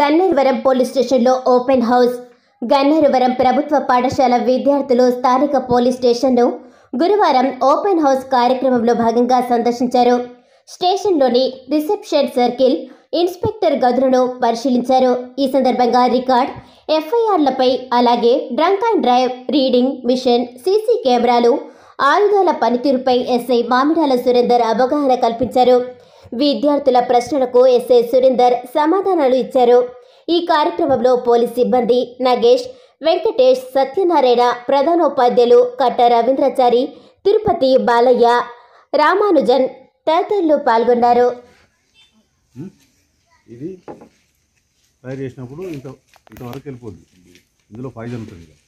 Ganneruvaram police స్టేషన్లో open house Ganneruvaram ప్రభుత్వ పాఠశాల విద్యార్థులు స్థానిక పోలీస్ స్టేషన్ను గురువారం ఓపెన్ హౌస్ కార్యక్రమంలో భాగంగా సందర్శించారు స్టేషన్లోని రిసెప్షన్ సర్కిల్ ఇన్స్పెక్టర్ గదులను పరిశీలించారు ఈ సందర్భంగా రికార్డ్ ఎఫ్ఐఆర్లపై అలాగే drunk and drive reading machine CC కెమెరాలు ఆయుధాల పనితీరుపై ఎస్ఐ మామిడాల సురేందర్ అవగాహన కల్పించారు విద్యార్థుల ప్రశ్నలకు ఎస్ఐ సురేందర్ సమాధానాలు ఇచ్చారు ఈ కార్యక్రమంలో పోలీస్ సిబ్బంది నగేష్ వెంకటేష్ సత్యనారాయణ ప్రధానోపాధ్యాయులు కట్ట రవీంద్రచారి తిరుపతి బాలయ్య రామానుజన్ తదితరులు పాల్గొన్నారు ఉమ్, ఇది తయారు చేసినప్పుడు ఇంత ఇంతవరకు వెళ్ళిపోద్ది ఇందులో పాయిజన్ ఉంటుంది ఇక.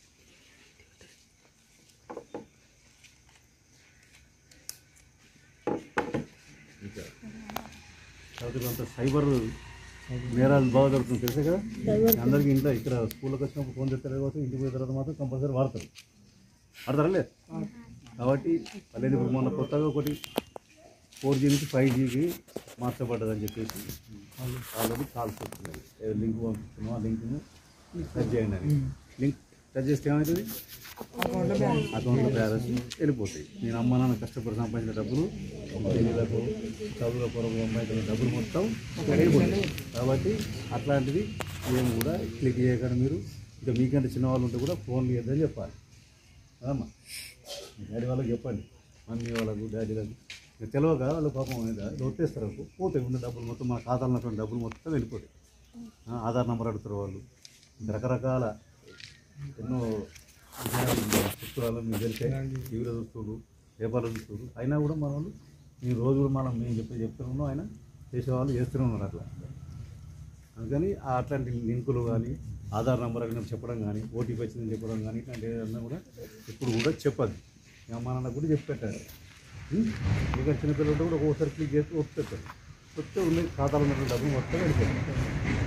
ఇంకా తర్వాత అంత సైబర్ నేరాలు బాగా జరుగుతుంది తెలుసే కదా అందరికీ ఇంట్లో ఇక్కడ స్కూల్కి వచ్చినప్పుడు ఫోన్ చేస్తారు కాబట్టి ఇంటికి పోయిన తర్వాత మాత్రం కంపల్సరీ వాడతారు వాడతారా లేదు కాబట్టి మళ్ళీ ఇప్పుడు మొన్న కొత్తగా ఒకటి ఫోర్ జీ నుంచి ఫైవ్ జీకి మార్చబడ్డదని చెప్పేసి ఆల్రెడీ కాల్స్ వస్తున్నాయి ఏదో లింక్ పంపిస్తున్నాం ఆ లింక్ను టచ్ చేయండి అని లింక్ టచ్ చేస్తే ఏమవుతుంది అకౌంట్లో బ్యాలెన్స్ వెళ్ళిపోతాయి నేను అమ్మ నాన్న కష్టపడి సంపాదించిన డబ్బులు పిల్లలకు చదువుల కొరకు అమ్మాయిల డబ్బులు మొత్తం వెళ్ళిపోతాయి కాబట్టి అట్లాంటిది మేము కూడా క్లిక్ చేయకుండా మీరు ఇంకా మీకంటే చిన్న వాళ్ళు ఉంటే కూడా ఫోన్లు ఇద్దని చెప్పాలి అదమ్మా మీ డాడీ వాళ్ళకి చెప్పండి మమ్మీ వాళ్ళకు డాడీలకు ఇక తెలియక వాళ్ళు పాపం ఒట్టేస్తారు పోతాయి ఉన్న డబ్బులు మొత్తం మన ఖాతాలో ఉన్నటువంటి డబ్బులు మొత్తం వెళ్ళిపోతాయి ఆ, ఆధార్ నెంబర్ అడుగుతారు వాళ్ళు ఇంకా రకరకాల ఎన్నో విషయాలు పుస్తకాలు మీకు తెలిసే టీవీలో చూస్తున్నారు పేపర్లో చూస్తున్నారు అయినా కూడా మన వాళ్ళు ఈ రోజు కూడా మనం మేము చెప్పి చెప్తున్నాం ఆయన చేసేవాళ్ళు చేస్తూనే ఉన్నారు అట్లా అందుకని ఆ అట్లాంటి లింకులు కానీ ఆధార్ నెంబర్ అడిగినప్పుడు చెప్పడం కానీ ఓటీపీ వచ్చిందని చెప్పడం కానీ ఇట్లాంటి ఏదన్నా కూడా ఇప్పుడు కూడా చెప్పదు మీ అమ్మ నాన్న కూడా చెప్పి పెట్టారు ఉం? ఇంకా చిన్నపిల్లలు కూడా ఒక్కోసారి క్లిక్ చేసి ఒప్పు పెట్టారు వస్తే ఉన్నాయి ఖాతాలో ఉన్నటువంటి డబ్బులు మొత్తం వెళ్ళిపోతాయి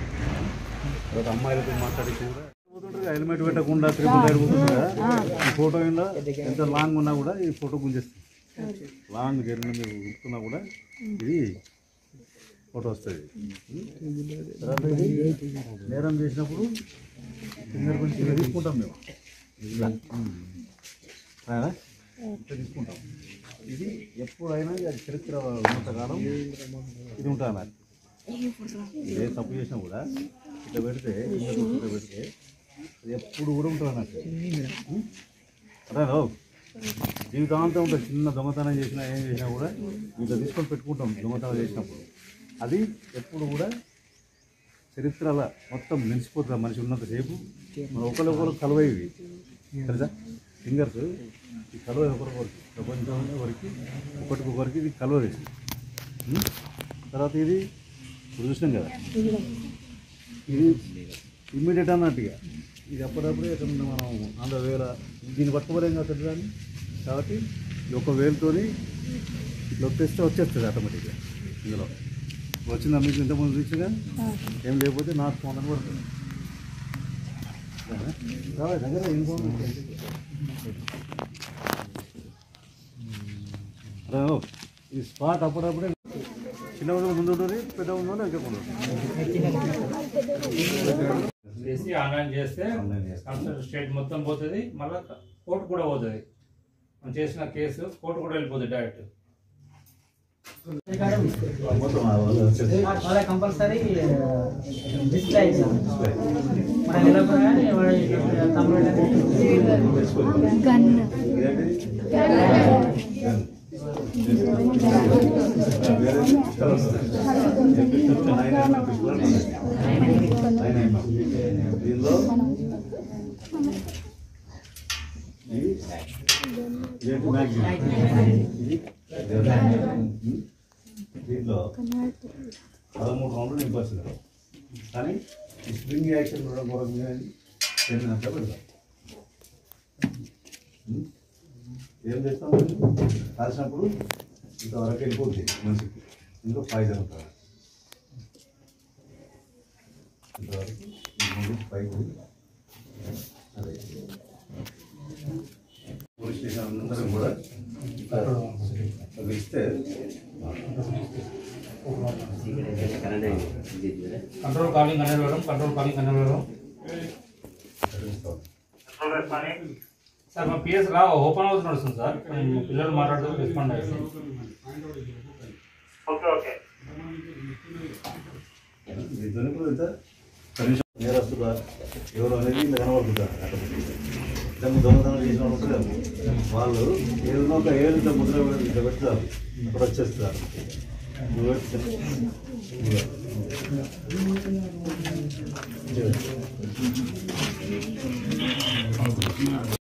తర్వాత అమ్మాయిలతో మాట్లాడి కూడా పోతుంటారు కదా, హెల్మెట్ పెట్టకుండా త్రిపుల్ రైడ్ పోతుంది కదా ఈ ఫోటో అయినా ఎంత లాంగ్ ఉన్నా కూడా ఈ ఫోటో గుంజేస్తుంది లాంగ్ జర్నీ మీరు ఉంటున్నా కూడా ఇది ఫోటో వస్తుంది తర్వాత ఇది నేరం చేసినప్పుడు ఫింగర్ ప్రింట్ ఇలా తీసుకుంటాం మేము ఇలా రాదా? ఇట్లా తీసుకుంటాం ఇది ఎప్పుడైనా అది చరిత్ర ఉన్నంతకాలం ఇది ఉంటుంది ఏ తప్పు చేసినా కూడా ఇట్లా పెడితే ఇట్లా ఇట్లా పెడితే అది ఎప్పుడు కూడా ఉంటుంది అన్నట్టు ఉం? అదేనో జీవితాంతం ఉంటుంది చిన్న దొంగతనం చేసినా ఏం చేసినా కూడా ఇట్లా తీసుకొని పెట్టుకుంటాం దొంగతనం చేసినప్పుడు అది ఎప్పుడు కూడా చరిత్రల మొత్తం నిలిచిపోతుంది మనిషి ఉన్నంతసేపు మన ఒకరికొకరు కలవైవి తెలుసా ఫింగర్స్ ఈ కలవ ఒకరికొకరికి ప్రపంచంలో ఒకరికి ఒకరికొకరికి ఇది కలవది ఉం? తర్వాత ఇది ఇప్పుడు చూసినాం కదా ఇది ఇమ్మీడియట్ అన్నట్టుగా ఇది అప్పుడప్పుడే ఎక్కడ మనం ఆంధ్ర వేల దీన్ని పట్టుకోలేం కదా దాన్ని కాబట్టి ఈ ఒక వేలుతోని ఇట్లా వచ్చేస్తే వచ్చేస్తుంది ఆటోమేటిక్గా ఇందులో వచ్చిందా మీకు ఇంతకుముందు చూసిగా ఏం లేకపోతే నాకు ఫోన్ అని పడుతుంది రావాలి, దగ్గర ఇన్ఫార్మ్ అరే ఓ, ఈ స్పాట్ అప్పుడప్పుడే చిన్న ఉన్న ముందు ఉంటుంది పెద్ద ఉందో ఇంకా చేసి ఆన్లైన్ చేస్తే ఆన్లైన్ చేస్తే. కన్సల్ట్ స్టేట్ మొత్తం పోతుంది మళ్ళీ కోర్టు కూడా పోతుంది మనం చేసిన కేసు కోర్టు కూడా వెళ్ళిపోతుంది డైరెక్ట్ మొత్తం ఆ వాళ్ళు వచ్చేసి వాళ్ళ కంపల్సరీ డిస్ప్లే ఎగ్జామ్ మన నిలబడి కానీ వాడు తమ్ముడు దీనిలో ఇది ఏంటి మ్యాగ్జిన్ ఇది దీంట్లో పదమూడు రౌండ్లు నింపాల్సింది కానీ ఈ స్ప్రింగ్ యాక్షన్ కూడా కొరకు రెండు గంటలు పెడతాం ఉం? ఏం చేస్తాం కాల్చినప్పుడు ఇంతవరకు వెళ్ళిపోతుంది మనిషికి ఇందులో పాయిజన్ ఉంటుంది ఇంతవరకు ఈ ముందు పైకి అదే పోలీస్ స్టేషన్ అందరం కూడా అవి ఇస్తే కంట్రోల్ కాలింగ్ అనేది వెళ్ళడం కంట్రోల్ కాలింగ్ అనేది వెళ్ళడం సార్ మా పిఎస్ రా ఓపెన్ హౌస్ నడుస్తుంది సార్ మా పిల్లలు మాట్లాడుతూ రెస్పాండ్ అయ్యారు దీంతోనే కూడా ఎంత కనీసం నేరస్తుగా ఎవరు అనేది ఇలా కనబడుతుంటారు అక్కడ దాన్ని దొంగతనం చేసిన వాళ్ళు ఉంటారు కదా, వాళ్ళు ఏదో ఒక ఏడు ఇంత ముద్ర ఇట్లా పెడతారు అక్కడ వచ్చేస్తారు నువ్వు పెడితే-